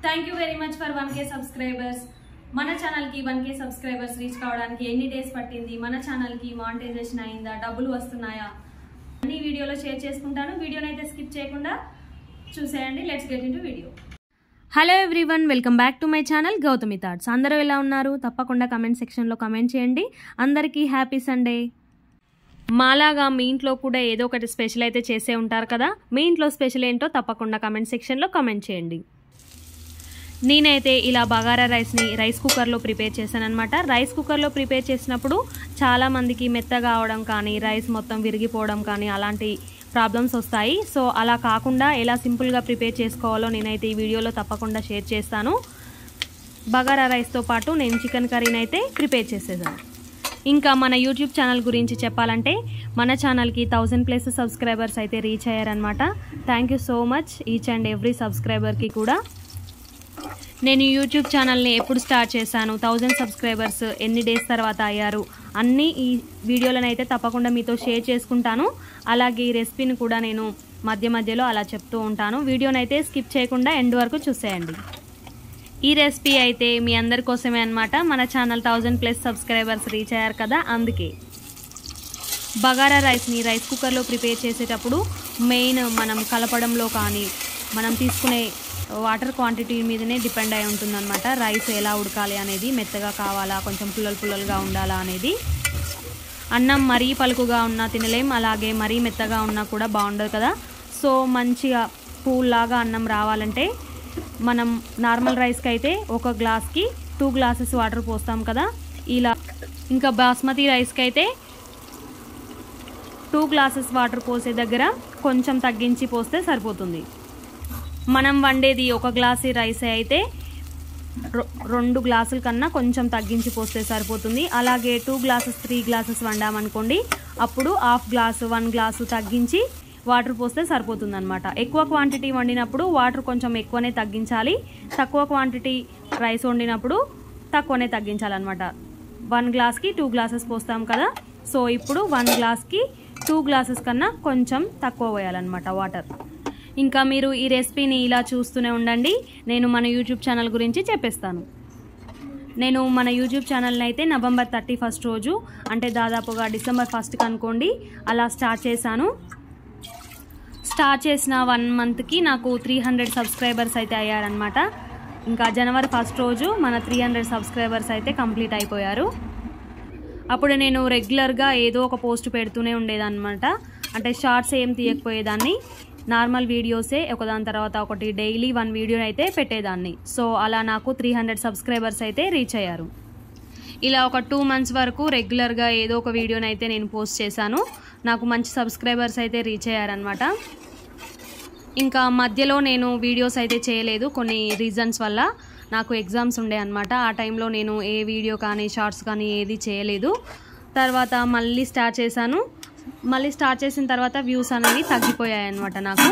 thank you very much for one K subscribers మన ఛానల్కి one K subscribers reach కావడానికి ఎన్ని డేస్ పట్టింది మన ఛానల్కి మానిటైజేషన్ అయిందా డబ్బులు వస్తున్నాయా అన్ని వీడియోలో షేర్ చేసుకుంటాను వీడియోని అయితే స్కిప్ చేయకుండా చూసేయండి let's get in video hello everyone welcome back to my channel Gowthami thoughts అందరూ ఎలా ఉన్నారు తప్పకుండా కమెంట్ సెక్షన్లో కమెంట్ చేయండి అందరికీ హ్యాపీ సండే మాలాగా మీ ఇంట్లో కూడా ఏదో ఒకటి స్పెషల్ అయితే చేసే ఉంటారు కదా మీ ఇంట్లో స్పెషల్ ఏంటో తప్పకుండా కమెంట్ సెక్షన్లో కమెంట్ చేయండి నేనైతే ఇలా బగారా రైస్ని రైస్ కుక్కర్లో ప్రిపేర్ చేశాను అనమాట రైస్ కుక్కర్లో ప్రిపేర్ చేసినప్పుడు చాలామందికి మెత్తగా అవడం కానీ రైస్ మొత్తం విరిగిపోవడం కానీ అలాంటి ప్రాబ్లమ్స్ వస్తాయి సో అలా కాకుండా ఎలా సింపుల్గా ప్రిపేర్ చేసుకోవాలో నేనైతే ఈ వీడియోలో తప్పకుండా షేర్ చేస్తాను బగారా రైస్తో పాటు నేను చికెన్ కర్రీని అయితే ప్రిపేర్ చేసేసాను ఇంకా మన యూట్యూబ్ ఛానల్ గురించి చెప్పాలంటే మన ఛానల్కి థౌజండ్ ప్లస్ సబ్స్క్రైబర్స్ అయితే రీచ్ అయ్యారనమాట thank you so much each and every సబ్స్క్రైబర్కి కూడా నేను యూట్యూబ్ ఛానల్ని ఎప్పుడు స్టార్ట్ చేశాను థౌజండ్ సబ్స్క్రైబర్స్ ఎన్ని డేస్ తర్వాత అయ్యారు అన్నీ ఈ వీడియోలను అయితే తప్పకుండా మీతో షేర్ చేసుకుంటాను అలాగే ఈ రెసిపీని కూడా నేను మధ్య మధ్యలో అలా చెప్తూ ఉంటాను వీడియోని అయితే స్కిప్ చేయకుండా ఎండ్ వరకు చూసేయండి ఈ రెసిపీ అయితే మీ అందరి కోసమే అనమాట మన channel thousand plus subscribers reach అయ్యారు కదా అందుకే బగారా రైస్ని రైస్ కుక్కర్లో ప్రిపేర్ చేసేటప్పుడు మెయిన్ మనం కలపడంలో కానీ మనం తీసుకునే వాటర్ క్వాంటిటీ మీదనే డిపెండ్ అయి ఉంటుందన్నమాట రైస్ ఎలా ఉడకాలి అనేది మెత్తగా కావాలా కొంచెం పుల్లలు పుల్లలుగా ఉండాలా అనేది అన్నం మరీ పలుకుగా ఉన్నా తినలేం అలాగే మరీ మెత్తగా ఉన్నా కూడా బాగుండదు కదా సో మంచిగా పూల్లాగా అన్నం రావాలంటే మనం నార్మల్ రైస్కి అయితే ఒక గ్లాస్కి టూ గ్లాసెస్ వాటర్ పోస్తాం కదా ఇలా ఇంకా బాస్మతి రైస్కి అయితే టూ గ్లాసెస్ వాటర్ పోసే దగ్గర కొంచెం తగ్గించి పోస్తే సరిపోతుంది మనం వండేది ఒక గ్లాసు రైస్ అయితే రెండు గ్లాసుల కన్నా కొంచెం తగ్గించి పోస్తే సరిపోతుంది అలాగే టూ గ్లాసెస్ త్రీ గ్లాసెస్ వండామనుకోండి అప్పుడు హాఫ్ గ్లాసు వన్ గ్లాసు తగ్గించి వాటర్ పోస్తే సరిపోతుంది అనమాట ఎక్కువ క్వాంటిటీ వండినప్పుడు వాటర్ కొంచెం ఎక్కువనే తగ్గించాలి తక్కువ క్వాంటిటీ రైస్ వండినప్పుడు తక్కువనే తగ్గించాలన్నమాట వన్ గ్లాస్కి టూ గ్లాసెస్ పోస్తాం కదా సో ఇప్పుడు వన్ గ్లాస్కి టూ గ్లాసెస్ కన్నా కొంచెం తక్కువ పోయాలన్నమాట వాటర్ ఇంకా మీరు ఈ రెసిపీని ఇలా చూస్తూనే ఉండండి నేను మన యూట్యూబ్ ఛానల్ గురించి చెప్పేస్తాను నేను మన యూట్యూబ్ ఛానల్ని అయితే నవంబర్ థర్టీ ఫస్ట్ రోజు అంటే దాదాపుగా డిసెంబర్ ఫస్ట్కి అనుకోండి అలా స్టార్ట్ చేశాను స్టార్ట్ చేసిన వన్ మంత్కి నాకు త్రీ హండ్రెడ్ సబ్స్క్రైబర్స్ అయితే అయ్యారనమాట ఇంకా జనవరి ఫస్ట్ రోజు మన త్రీ హండ్రెడ్ సబ్స్క్రైబర్స్ అయితే కంప్లీట్ అయిపోయారు అప్పుడు నేను రెగ్యులర్గా ఏదో ఒక పోస్ట్ పెడుతూనే ఉండేదన్నమాట అంటే షార్ట్స్ ఏం తీయకపోయేదాన్ని నార్మల్ వీడియోసే ఒకదాని తర్వాత ఒకటి డైలీ వన్ వీడియో అయితే పెట్టేదాన్ని సో అలా నాకు త్రీ హండ్రెడ్ సబ్స్క్రైబర్స్ అయితే రీచ్ అయ్యారు ఇలా ఒక టూ మంత్స్ వరకు రెగ్యులర్గా ఏదో ఒక వీడియోని అయితే నేను పోస్ట్ చేశాను నాకు మంచి సబ్స్క్రైబర్స్ అయితే రీచ్ అయ్యారనమాట ఇంకా మధ్యలో నేను వీడియోస్ అయితే చేయలేదు కొన్ని రీజన్స్ వల్ల నాకు ఎగ్జామ్స్ ఉండే అనమాట ఆ టైంలో నేను ఏ వీడియో కానీ షార్ట్స్ కానీ ఏది చేయలేదు తర్వాత మళ్ళీ స్టార్ట్ చేశాను మళ్ళీ స్టార్ట్ చేసిన తర్వాత వ్యూస్ అనేవి తగ్గిపోయాయి అనమాట నాకు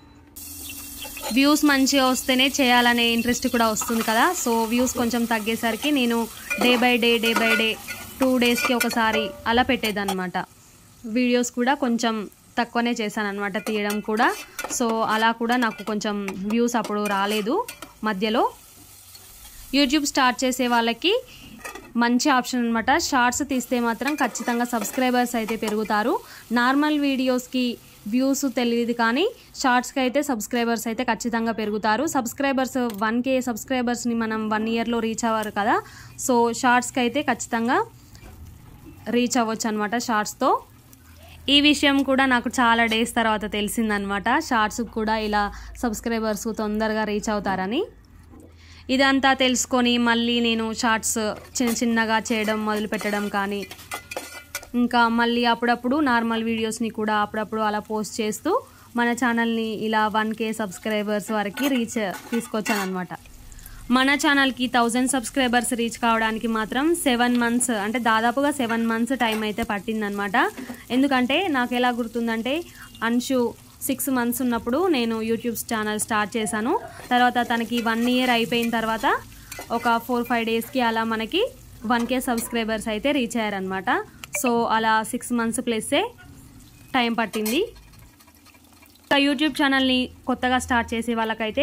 వ్యూస్ మంచిగా వస్తేనే చేయాలనే ఇంట్రెస్ట్ కూడా వస్తుంది కదా సో వ్యూస్ కొంచెం తగ్గేసరికి నేను day by day day by day two డేస్కి ఒకసారి అలా పెట్టేదన్నమాట వీడియోస్ కూడా కొంచెం తక్కువనే చేశాను అనమాట తీయడం కూడా సో అలా కూడా నాకు కొంచెం వ్యూస్ అప్పుడు రాలేదు మధ్యలో యూట్యూబ్ స్టార్ట్ చేసే వాళ్ళకి మంచి ఆప్షన్ అనమాట షార్ట్స్ తీస్తే మాత్రం ఖచ్చితంగా సబ్స్క్రైబర్స్ అయితే పెరుగుతారు నార్మల్ వీడియోస్కి వ్యూస్ తెలియదు కానీ షార్ట్స్కి అయితే సబ్స్క్రైబర్స్ అయితే ఖచ్చితంగా పెరుగుతారు సబ్స్క్రైబర్స్ వన్ కే సబ్స్క్రైబర్స్ని మనం వన్ ఇయర్లో రీచ్ అవ్వరు కదా సో షార్ట్స్కి అయితే ఖచ్చితంగా రీచ్ అవ్వచ్చు అనమాట షార్ట్స్తో ఈ విషయం కూడా నాకు చాలా డేస్ తర్వాత తెలిసిందనమాట షార్ట్స్ కూడా ఇలా సబ్స్క్రైబర్స్ తొందరగా రీచ్ అవుతారని ఇదంతా తెలుసుకొని మళ్ళీ నేను షార్ట్స్ చిన్న చిన్నగా చేయడం మొదలు పెట్టడం కానీ ఇంకా మళ్ళీ అప్పుడప్పుడు నార్మల్ వీడియోస్ని కూడా అప్పుడప్పుడు అలా పోస్ట్ చేస్తూ మన ఛానల్ని ఇలా వన్ కే సబ్స్క్రైబర్స్ వరకు రీచ్ తీసుకొచ్చాను అనమాట మన ఛానల్కి థౌజండ్ సబ్స్క్రైబర్స్ రీచ్ కావడానికి మాత్రం సెవెన్ మంత్స్ అంటే దాదాపుగా సెవెన్ మంత్స్ టైం అయితే పట్టిందనమాట ఎందుకంటే నాకు ఎలా గుర్తుందంటే అన్షు సిక్స్ మంత్స్ ఉన్నప్పుడు నేను యూట్యూబ్ ఛానల్ స్టార్ట్ చేశాను తర్వాత తనకి వన్ ఇయర్ అయిపోయిన తర్వాత ఒక ఫోర్ ఫైవ్ డేస్కి అలా మనకి వన్ కే సబ్స్క్రైబర్స్ అయితే రీచ్ అయ్యారనమాట సో అలా సిక్స్ మంత్స్ ప్లస్సే టైం పట్టింది ఇంకా యూట్యూబ్ ఛానల్ని కొత్తగా స్టార్ట్ చేసే వాళ్ళకైతే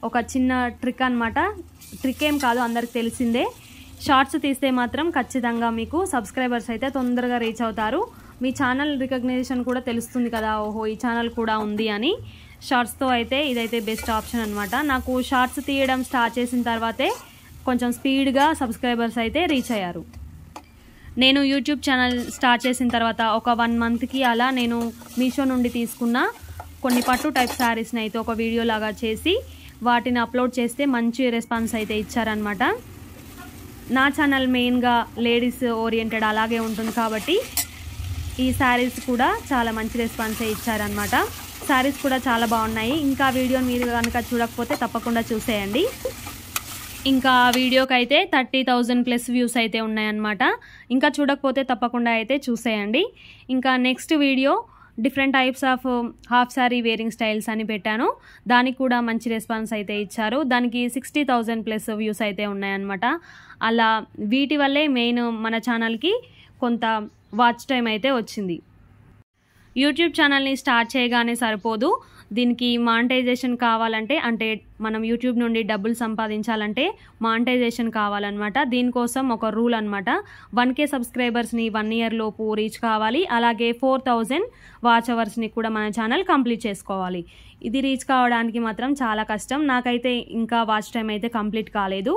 ఒక చిన్న ట్రిక్ అనమాట ట్రిక్ ఏం కాదు అందరికి తెలిసిందే షార్ట్స్ తీస్తే మాత్రం ఖచ్చితంగా మీకు సబ్స్క్రైబర్స్ అయితే తొందరగా రీచ్ అవుతారు మీ ఛానల్ రికగ్నైజేషన్ కూడా తెలుస్తుంది కదా ఓహో ఈ ఛానల్ కూడా ఉంది అని షార్ట్స్తో అయితే ఇదైతే బెస్ట్ ఆప్షన్ అనమాట నాకు షార్ట్స్ తీయడం స్టార్ట్ చేసిన తర్వాతే కొంచెం స్పీడ్గా సబ్స్క్రైబర్స్ అయితే రీచ్ అయ్యారు నేను యూట్యూబ్ ఛానల్ స్టార్ట్ చేసిన తర్వాత ఒక వన్ మంత్కి అలా నేను మీషో నుండి తీసుకున్న కొన్ని పట్టు టైప్ శారీస్ని అయితే ఒక వీడియో లాగా చేసి వాటిని అప్లోడ్ చేస్తే మంచి రెస్పాన్స్ అయితే ఇచ్చారనమాట నా ఛానల్ మెయిన్గా లేడీస్ ఓరియంటెడ్ అలాగే ఉంటుంది కాబట్టి ఈ శారీస్ కూడా చాలా మంచి రెస్పాన్సే ఇచ్చారనమాట శారీస్ కూడా చాలా బాగున్నాయి ఇంకా వీడియో మీరు కనుక చూడకపోతే తప్పకుండా చూసేయండి ఇంకా ఆ వీడియోకి అయితే థర్టీ థౌజండ్ ప్లస్ వ్యూస్ అయితే ఉన్నాయన్నమాట ఇంకా చూడకపోతే తప్పకుండా అయితే చూసేయండి ఇంకా next video different types of half sari wearing styles అని పెట్టాను దానికి కూడా మంచి రెస్పాన్స్ అయితే ఇచ్చారు దానికి సిక్స్టీ థౌజండ్ ప్లస్ వ్యూస్ అయితే ఉన్నాయన్నమాట అలా వీటి వల్లే మెయిన్ మన ఛానల్కి కొంత వాచ్ టైం అయితే వచ్చింది యూట్యూబ్ ఛానల్ని స్టార్ట్ చేయగానే సరిపోదు దీనికి మానిటైజేషన్ కావాలంటే అంటే మనం యూట్యూబ్ నుండి డబ్బులు సంపాదించాలంటే మానిటైజేషన్ కావాలన్నమాట దీనికోసం ఒక రూల్ అనమాట వన్ కే సబ్స్క్రైబర్స్ని వన్ ఇయర్ లోపు రీచ్ కావాలి అలాగే ఫోర్ థౌజండ్ వాచ్ అవర్స్ని కూడా మన ఛానల్ కంప్లీట్ చేసుకోవాలి ఇది రీచ్ కావడానికి మాత్రం చాలా కష్టం నాకైతే ఇంకా వాచ్ టైం అయితే కంప్లీట్ కాలేదు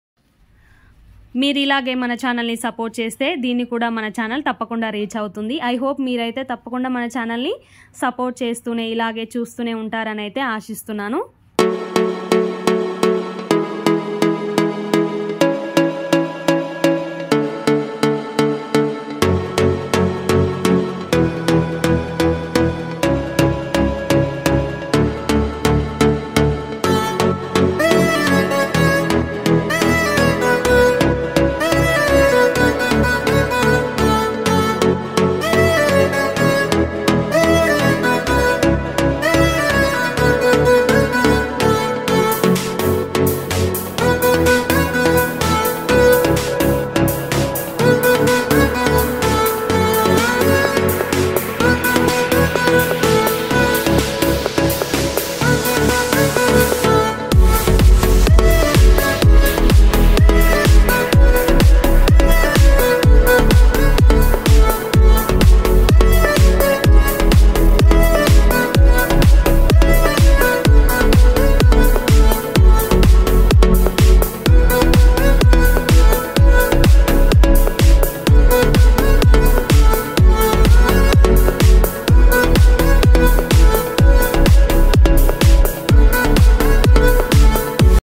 మీరు ఇలాగే మన ఛానల్ని సపోర్ట్ చేస్తే దీన్ని కూడా మన ఛానల్ తప్పకుండా రీచ్ అవుతుంది ఐ హోప్ మీరైతే తప్పకుండా మన ఛానల్ని సపోర్ట్ చేస్తూనే ఇలాగే చూస్తూనే ఉంటారని అయితే ఆశిస్తున్నాను